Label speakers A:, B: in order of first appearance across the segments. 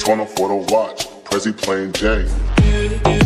A: Daytona for the watch. Prezi playing Jay.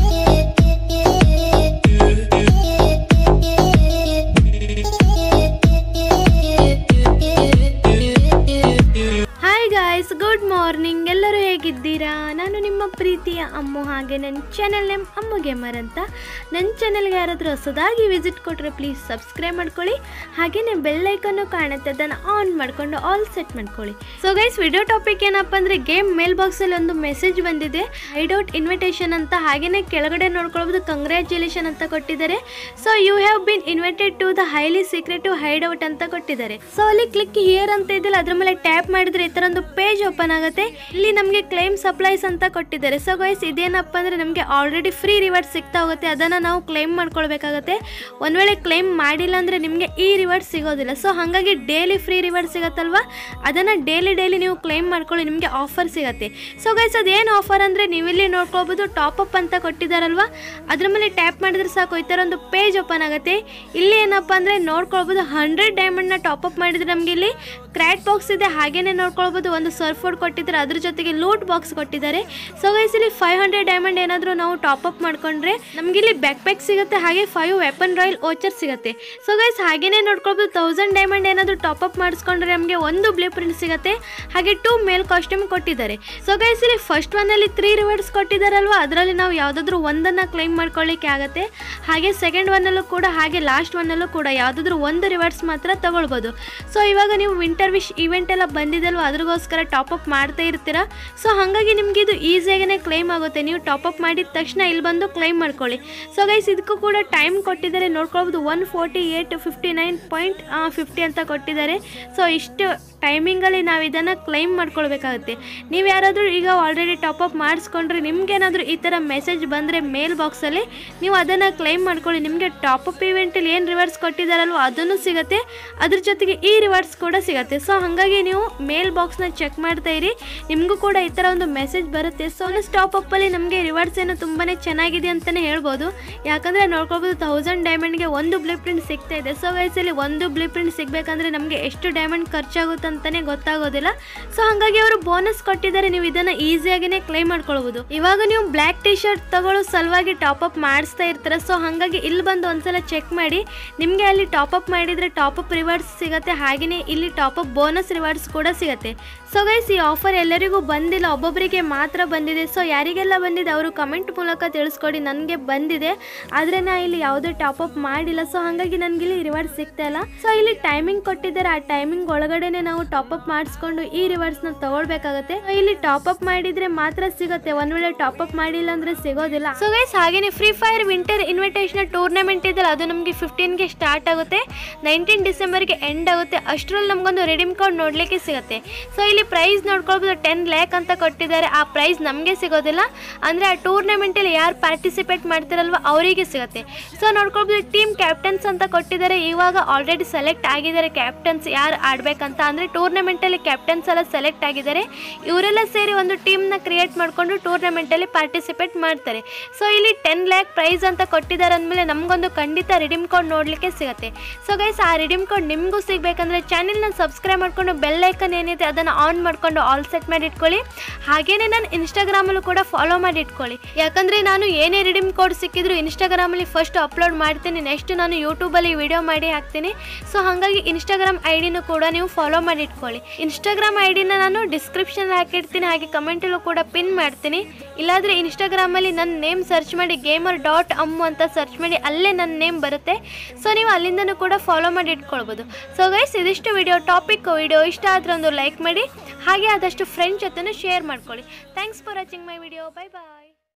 B: Hi guys good morning ಎಲ್ಲರೂ ಹೇಗಿದ್ದೀರಾ ನಾನು ನಿಮ್ಮ ಪ್ರೀತಿಯ ಅಮ್ಮು ಹಾಗೆ ನನ್ನ ಚಾನೆಲ್ ನೇಮ್ ಅಮ್ಮು ಗೇಮರ್ ಅಂತ ನನ್ನ ಚಾನೆಲ್ಗೆ ಯಾರಾದರೂ ಹೊಸದಾಗಿ ವಿಸಿಟ್ ಕೊಟ್ಟರೆ ಪ್ಲೀಸ್ ಸಬ್ಸ್ಕ್ರೈಬ್ ಮಾಡ್ಕೊಳ್ಳಿ ಹಾಗೆಯೇ ಬೆಲ್ಲೈಕನ್ನು ಕಾಣುತ್ತೆ ಅದನ್ನು ಆನ್ ಮಾಡಿಕೊಂಡು ಆಲ್ ಸೆಟ್ ಮಾಡ್ಕೊಳ್ಳಿ ಸೊ ಗೈಸ್ ವಿಡಿಯೋ ಟಾಪಿಕ್ ಏನಪ್ಪ ಅಂದರೆ ಗೇಮ್ ಮೇಲ್ ಬಾಕ್ಸಲ್ಲಿ ಒಂದು ಮೆಸೇಜ್ ಬಂದಿದೆ ಹೈಡೌಟ್ ಇನ್ವಿಟೇಷನ್ ಅಂತ ಹಾಗೆಯೇ ಕೆಳಗಡೆ ನೋಡ್ಕೊಳ್ಬೋದು ಕಂಗ್ರ್ಯಾಚುಲೇಷನ್ ಅಂತ ಕೊಟ್ಟಿದ್ದಾರೆ so you have been invited to the highly secretive hideout ಅಂತ ಕೊಟ್ಟಿದ್ದಾರೆ ಸೊ ಅಲ್ಲಿ ಕ್ಲಿಕ್ ಹಿಯರ್ ಅಂತ ಇದೆಯಲ್ಲ ಅದ್ರ ಮೇಲೆ ಟ್ಯಾಪ್ ಮಾಡಿದ್ರೆ ಈ ತರ ಒಂದು ಪೇಜ್ ಓಪನ್ ಆಗುತ್ತೆ ಇಲ್ಲಿ ನಮಗೆ ಕ್ಲೈಮ್ ಸಪ್ಲೈಸ್ ಅಂತ ಕೊಟ್ಟಿದ್ದಾರೆ ಸೊ ಗೈಸ್ ಇದೇನಪ್ಪ ಅಂದ್ರೆ ನಮಗೆ ಆಲ್ರೆಡಿ ಫ್ರೀ ರಿವಾರ್ಡ್ ಸಿಗ್ತಾ ಹೋಗುತ್ತೆ ಅದನ್ನ ನಾವು ಕ್ಲೈಮ್ ಮಾಡ್ಕೊಳ್ಬೇಕಾಗತ್ತೆ ಒಂದ್ ವೇಳೆ ಕ್ಲೈಮ್ ಮಾಡಿಲ್ಲ ಅಂದ್ರೆ ನಿಮಗೆ ಈ ರಿವಾರ್ಡ್ ಸಿಗೋದಿಲ್ಲ ಸೊ ಹಾಗಾಗಿ ಡೈಲಿ ಫ್ರೀ ರಿವಾರ್ಡ್ ಸಿಗತ್ತಲ್ವಾ ಅದನ್ನ ಡೈಲಿ ಡೈಲಿ ನೀವು ಕ್ಲೈಮ್ ಮಾಡ್ಕೊಳ್ಳಿ ನಿಮಗೆ ಆಫರ್ ಸಿಗತ್ತೆ ಸೊ ಗೈಸ್ ಅದೇನು ಆಫರ್ ಅಂದ್ರೆ ನೀವು ಇಲ್ಲಿ ನೋಡ್ಕೋಬಹುದು ಟಾಪ್ ಅಪ್ ಅಂತ ಕೊಟ್ಟಿದ್ದಾರಲ್ವಾ ಅದ್ರ ಮೇಲೆ ಟ್ಯಾಪ್ ಮಾಡಿದ್ರೆ ಸಾಕು ಈ ಥರ ಒಂದು ಪೇಜ್ ಓಪನ್ ಆಗುತ್ತೆ ಇಲ್ಲಿ ಏನಪ್ಪ ಅಂದ್ರೆ ನೋಡ್ಕೊಳ್ಬೋದು ಹಂಡ್ರೆಡ್ ಡೈಮಂಡ್ನ ಟಾಪ್ ಅಪ್ ಮಾಡಿದ್ರೆ ನಮಗೆ ಇಲ್ಲಿ ಕ್ರ್ಯಾಟ್ ಬಾಕ್ಸ್ ಇದೆ ಹಾಗೇನೆ ನೋಡ್ಕೊಳ್ಬೋದು ಒಂದು ಸರ್ಫ್ ಬೋರ್ಡ್ ಕೊಟ್ಟಿದ್ದಾರೆ ಅದ್ರ ಜೊತೆಗೆ ಲೂಟ್ ಬಾಕ್ಸ್ ಕೊಟ್ಟಿದ್ದಾರೆ ಸೊ ಗೈಸ್ ಇಲ್ಲಿ ಫೈವ್ ಹಂಡ್ರೆಡ್ ಡೈಮಂಡ್ ಏನಾದರೂ ನಾವು ಟಾಪ್ ಅಪ್ ಮಾಡ್ಕೊಂಡ್ರೆ ನಮ್ಗೆ ಇಲ್ಲಿ ಬ್ಯಾಕ್ ಪ್ಯಾಕ್ ಸಿಗುತ್ತೆ ಹಾಗೆ ಫೈವ್ ವೆಪನ್ ರಾಯಲ್ ಓಚರ್ ಸಿಗುತ್ತೆ ಸೊ ಗೈಸ್ ಹಾಗೇನೆ ನೋಡ್ಕೊಳ್ಬೋದು ತೌಸಂಡ್ ಡೈಮಂಡ್ ಏನಾದರೂ ಟಾಪ್ ಅಪ್ ಮಾಡಿಸ್ಕೊಂಡ್ರೆ ನಮಗೆ ಒಂದು ಬ್ಲೂ ಪ್ರಿಂಟ್ ಸಿಗುತ್ತೆ ಹಾಗೆ ಟೂ ಮೇಲ್ ಕಾಸ್ಟ್ಯೂಮ್ ಕೊಟ್ಟಿದ್ದಾರೆ ಸೊ ಗೈಸ್ ಇಲ್ಲಿ ಫಸ್ಟ್ ಒನ್ ಅಲ್ಲಿ ತ್ರೀ ರಿವಾರ್ಡ್ಸ್ ಕೊಟ್ಟಿದ್ದಾರಲ್ವಾ ಅದರಲ್ಲಿ ನಾವು ಯಾವುದಾದ್ರೂ ಒಂದನ್ನ ಕ್ಲೈಮ್ ಮಾಡ್ಕೊಳ್ಳಿಕ್ಕೆ ಆಗುತ್ತೆ ಹಾಗೆ ಸೆಕೆಂಡ್ ಒನ್ನಲ್ಲೂ ಕೂಡ ಹಾಗೆ ಲಾಸ್ಟ್ ಒನ್ನಲ್ಲೂ ಕೂಡ ಯಾವುದಾದ್ರೂ ಒಂದು ರಿವಾರ್ಡ್ಸ್ ಮಾತ್ರ ತಗೊಳ್ಬೋದು ಸೊ ಇವಾಗ ನೀವು ವಿಂಟರ್ ವಿಶ್ ಇವೆಂಟ್ ಎಲ್ಲ ಬಂದಿದಲ್ವ ಅದ್ರಗೋಸ್ಕರ ಟಾಪ್ ಅಪ್ ಮಾಡ್ತಾ ಇರ್ತೀರಾ ಸೊ ಹಾಗಾಗಿ ನಿಮಗೆ ಇದು ಈಸಿಯಾಗೇ ಕ್ಲೈಮ್ ಆಗುತ್ತೆ ನೀವು ಟಾಪ್ ಅಪ್ ಮಾಡಿದ ತಕ್ಷಣ ಇಲ್ಲಿ ಬಂದು ಕ್ಲೈಮ್ ಮಾಡ್ಕೊಳ್ಳಿ ಸೊ ಗೈಸ್ ಇದಕ್ಕೂ ಕೂಡ ಟೈಮ್ ಕೊಟ್ಟಿದ್ದಾರೆ ನೋಡ್ಕೊಳ್ಬೋದು one forty eight fifty nine point fifty ಅಂತ ಕೊಟ್ಟಿದ್ದಾರೆ ಸೊ ಇಷ್ಟು ಟೈಮಿಂಗಲ್ಲಿ ನಾವು ಇದನ್ನು ಕ್ಲೈಮ್ ಮಾಡ್ಕೊಳ್ಬೇಕಾಗುತ್ತೆ ನೀವು ಯಾರಾದರೂ ಈಗ ಆಲ್ರೆಡಿ ಟಾಪ್ ಅಪ್ ಮಾಡಿಸ್ಕೊಂಡ್ರೆ ನಿಮ್ಗೇನಾದರೂ ಈ ಥರ ಮೆಸೇಜ್ ಬಂದರೆ ಮೇಲ್ ಬಾಕ್ಸಲ್ಲಿ ನೀವು ಅದನ್ನು ಕ್ಲೈಮ್ ಮಾಡ್ಕೊಳ್ಳಿ ನಿಮಗೆ ಟಾಪ್ ಅಪ್ ಇವೆಂಟಲ್ಲಿ ಏನು ರಿವಾರ್ಡ್ಸ್ ಕೊಟ್ಟಿದ್ದಾರಲ್ವ ಅದನ್ನು ಸಿಗುತ್ತೆ ಅದ್ರ ಜೊತೆಗೆ ಈ ರಿವಾರ್ಡ್ಸ್ ಕೂಡ ಸಿಗುತ್ತೆ ಸೊ ಹಾಗಾಗಿ ನೀವು ಮೇಲ್ ಬಾಕ್ಸ್ನ ಚೆಕ್ ಮಾಡ್ತಾ ಇರಿ ನಿಮಗೂ ಕೂಡ ಈ ಥರ ಒಂದು ಮೆಸೇಜ್ ಬರುತ್ತೆ ಸೊ ಟಾಪ್ ಅಪ್ಪಲ್ಲಿ ನಮಗೆ ರಿವಾರ್ಡ್ಸ್ ಏನೋ ತುಂಬಾ ಚೆನ್ನಾಗಿದೆ ಅಂತಲೇ ಹೇಳ್ಬೋದು ಯಾಕಂದರೆ ನೋಡ್ಕೊಳ್ಬೋದು ತೌಸಂಡ್ ಡೈಮಂಡ್ಗೆ ಒಂದು ಬ್ಲೂ ಪ್ರಿಂಟ್ ಸಿಗ್ತಾ ಇದೆ ಸೊ ವಯಸ್ಸಲ್ಲಿ ಒಂದು ಬ್ಲೂ ಪ್ರಿಂಟ್ ಸಿಗಬೇಕಂದ್ರೆ ನಮಗೆ ಎಷ್ಟು ಡೈಮಂಡ್ ಖರ್ಚಾಗುತ್ತೆ ಅಂತಲೇ ಗೊತ್ತಾಗೋದಿಲ್ಲ ಸೊ ಹಾಗಾಗಿ ಅವರು ಬೋನಸ್ ಕೊಟ್ಟಿದ್ದಾರೆ ನೀವು ಇದನ್ನು ಈಸಿಯಾಗಿನೇ ಕ್ಲೈಮ್ ಮಾಡ್ಕೊಳ್ಬೋದು ಇವಾಗ ನೀವು ಬ್ಲ್ಯಾಕ್ ಟಿ ಶರ್ಟ್ ತಗೊಳ್ಳೋ ಸಲುವಾಗಿ ಟಾಪ್ ಅಪ್ ಮಾಡಿಸ್ತಾ ಇರ್ತಾರೆ ಸೊ ಹಾಗಾಗಿ ಇಲ್ಲಿ ಬಂದು ಒಂದ್ಸಲ ಚೆಕ್ ಮಾಡಿ ನಿಮಗೆ ಅಲ್ಲಿ ಟಾಪ್ ಅಪ್ ಮಾಡಿದರೆ ಟಾಪ್ ಅಪ್ ರಿವಾರ್ಡ್ಸ್ ಸಿಗುತ್ತೆ ಹಾಗೆಯೇ ಇಲ್ಲಿ ಟಾಪ್ ಅಪ್ ಬೋನಸ್ ರಿವಾರ್ಡ್ಸ್ ಕೂಡ ಸಿಗುತ್ತೆ ಸೊ ಗೈಸ್ ಈ ಆಫರ್ ಎಲ್ಲರಿಗೂ ಬಂದಿಲ್ಲ ಒಬ್ಬೊಬ್ಬರಿಗೆ ಮಾತ್ರ ಬಂದಿದೆ ಸೊ ಯಾರಿಗೆಲ್ಲ ಬಂದಿದೆ ಅವರು ಕಮೆಂಟ್ ಮೂಲಕ ತಿಳಿಸ್ಕೊಡಿ ನನಗೆ ಬಂದಿದೆ ಆದರೆ ನಾ ಇಲ್ಲಿ ಯಾವುದೇ ಟಾಪ್ ಅಪ್ ಮಾಡಿಲ್ಲ ಸೊ ಹಾಗಾಗಿ ನನಗೆ ಇಲ್ಲಿ ರಿವಾರ್ಡ್ ಸಿಗ್ತಾ ಇಲ್ಲ ಸೊ ಇಲ್ಲಿ ಟೈಮಿಂಗ್ ಕೊಟ್ಟಿದ್ದಾರೆ ಆ ಟೈಮಿಂಗ್ ಒಳಗಡೆನೆ ನಾವು ಟಾಪ್ ಅಪ್ ಮಾಡಿಸ್ಕೊಂಡು ಈ ರಿವಾರ್ಡ್ಸ್ನ ತಗೊಳ್ಬೇಕಾಗತ್ತೆ So ಇಲ್ಲಿ ಟಾಪ್ ಅಪ್ ಮಾಡಿದ್ರೆ ಮಾತ್ರ ಸಿಗುತ್ತೆ ಒಂದ್ ವೇಳೆ ಟಾಪ್ ಅಪ್ ಮಾಡಿಲ್ಲ ಅಂದ್ರೆ ಸಿಗೋದಿಲ್ಲ ಸೊ ಗೈಸ್ ಹಾಗೇನೆ free fire winter invitation tournament ಇದೆಯಲ್ಲ ಅದು ನಮಗೆ ಫಿಫ್ಟೀನ್ಗೆ ಸ್ಟಾರ್ಟ್ ಆಗುತ್ತೆ ನೈನ್ಟೀನ್ ಡಿಸೆಂಬರ್ಗೆ ಎಂಡ್ ಆಗುತ್ತೆ ಅಷ್ಟರಲ್ಲಿ ನಮಗೊಂದು ರೆಡಿಮ್ ಕಾರ್ಡ್ ನೋಡಲಿಕ್ಕೆ ಸಿಗುತ್ತೆ ಸೊ ಇಲ್ಲಿ ಪ್ರೈಸ್ ನೋಡ್ಕೊಳ್ಬೋದು ಟೆನ್ ಲ್ಯಾಕ್ ಅಂತ ಕೊಟ್ಟಿದ್ದಾರೆ ಆ ಪ್ರೈಸ್ ನಮಗೆ ಸಿಗೋದಿಲ್ಲ ಅಂದರೆ ಆ ಟೂರ್ನಮೆಂಟಲ್ಲಿ ಯಾರು ಪಾರ್ಟಿಸಿಪೇಟ್ ಮಾಡ್ತಾರಲ್ವ ಅವರಿಗೆ ಸಿಗುತ್ತೆ ಸೊ ನೋಡ್ಕೊಳ್ಬೋದು ಟೀಮ್ ಕ್ಯಾಪ್ಟನ್ಸ್ ಅಂತ ಕೊಟ್ಟಿದ್ದಾರೆ ಇವಾಗ ಆಲ್ರೆಡಿ ಸೆಲೆಕ್ಟ್ ಆಗಿದ್ದಾರೆ ಕ್ಯಾಪ್ಟನ್ಸ್ ಯಾರು ಆಡಬೇಕಂತ ಅಂದರೆ ಟೂರ್ನಮೆಂಟಲ್ಲಿ ಕ್ಯಾಪ್ಟನ್ಸ್ ಎಲ್ಲ ಸೆಲೆಕ್ಟ್ ಆಗಿದ್ದಾರೆ ಇವರೆಲ್ಲ ಸೇರಿ ಒಂದು ಟೀಮ್ನ ಕ್ರಿಯೇಟ್ ಮಾಡಿಕೊಂಡು ಟೂರ್ನಮೆಂಟಲ್ಲಿ ಪಾರ್ಟಿಸಿಪೇಟ್ ಮಾಡ್ತಾರೆ ಸೊ ಇಲ್ಲಿ ಟೆನ್ ಲ್ಯಾಕ್ ಪ್ರೈಸ್ ಅಂತ ಕೊಟ್ಟಿದ್ದಾರೆ ಅಂದಮೇಲೆ ನಮಗೊಂದು ಖಂಡಿತ ರಿಡೀಮ್ ಕೋಡ್ ನೋಡಲಿಕ್ಕೆ ಸಿಗುತ್ತೆ ಸೊ ಗೈಸ್ ಆ ರಿಡೀಮ್ ಕೋಡ್ ನಿಮಗೂ ಸಿಗಬೇಕಂದ್ರೆ ಚಾನೆಲ್ನ ಸಬ್ಸ್ಕ್ರೈಬ್ ಮಾಡಿಕೊಂಡು ಬೆಲ್ ಐಕನ್ ಏನಿದೆ ಅದನ್ನು ಆನ್ ಮಾಡಿಕೊಂಡು ಆಲ್ ಸೆಟ್ ಮಾಡಿ ಇಟ್ಕೊಳ್ಳಿ ಹಾಗೇನೆ ನಾನು ಇನ್ಸ್ಟಾಗ್ರಾಮಲ್ಲೂ ಕೂಡ ಫಾಲೋ ಮಾಡಿ ಇಟ್ಕೊಳ್ಳಿ ಯಾಕಂದರೆ ನಾನು ಏನೇ ರಿಡೀಮ್ ಕೋಡ್ ಸಿಕ್ಕಿದ್ರು ಇನ್ಸ್ಟಾಗ್ರಾಮಲ್ಲಿ ಫಸ್ಟ್ ಅಪ್ಲೋಡ್ ಮಾಡ್ತೀನಿ ನೆಕ್ಸ್ಟ್ ನಾನು ಯೂಟ್ಯೂಬಲ್ಲಿ ವಿಡಿಯೋ ಮಾಡಿ ಹಾಕ್ತೀನಿ ಸೊ ಹಾಗಾಗಿ ಇನ್ಸ್ಟಾಗ್ರಾಮ್ ಐ ಡಿನೂ ಕೂಡ ನೀವು ಫಾಲೋ ಮಾಡಿ ಇಟ್ಕೊಳ್ಳಿ ಇನ್ಸ್ಟಾಗ್ರಾಮ್ ಐ ಡಿನ ನಾನು ಡಿಸ್ಕ್ರಿಪ್ಷನ್ ಹಾಕಿರ್ತೀನಿ ಹಾಗೆ ಕಮೆಂಟಲ್ಲೂ ಕೂಡ ಪಿನ್ ಮಾಡ್ತೀನಿ ಇಲ್ಲಾಂದರೆ ಇನ್ಸ್ಟಾಗ್ರಾಮಲ್ಲಿ ನನ್ನ ನೇಮ್ ಸರ್ಚ್ ಮಾಡಿ ಗೇಮರ್ ಡಾಟ್ ಅಮ್ಮು ಅಂತ ಸರ್ಚ್ ಮಾಡಿ ಅಲ್ಲೇ ನನ್ನ ನೇಮ್ ಬರುತ್ತೆ ಸೊ ನೀವು ಅಲ್ಲಿಂದನೂ ಕೂಡ ಫಾಲೋ ಮಾಡಿ ಇಟ್ಕೊಳ್ಬೋದು ಸೊ ಗೈಸ್ ಇದಿಷ್ಟು ವಿಡಿಯೋ ಟಾಪಿಕ್ ವಿಡಿಯೋ ಇಷ್ಟ ಆದರೆ ಒಂದು ಲೈಕ್ ಮಾಡಿ ಹಾಗೆ ಆದಷ್ಟು ಫ್ರೆಂಡ್ಸ್ ಜೊತೆನೂ ಶೇರ್ ಮಾಡ್ಕೊಳ್ಳಿ thanks for watching my video bye bye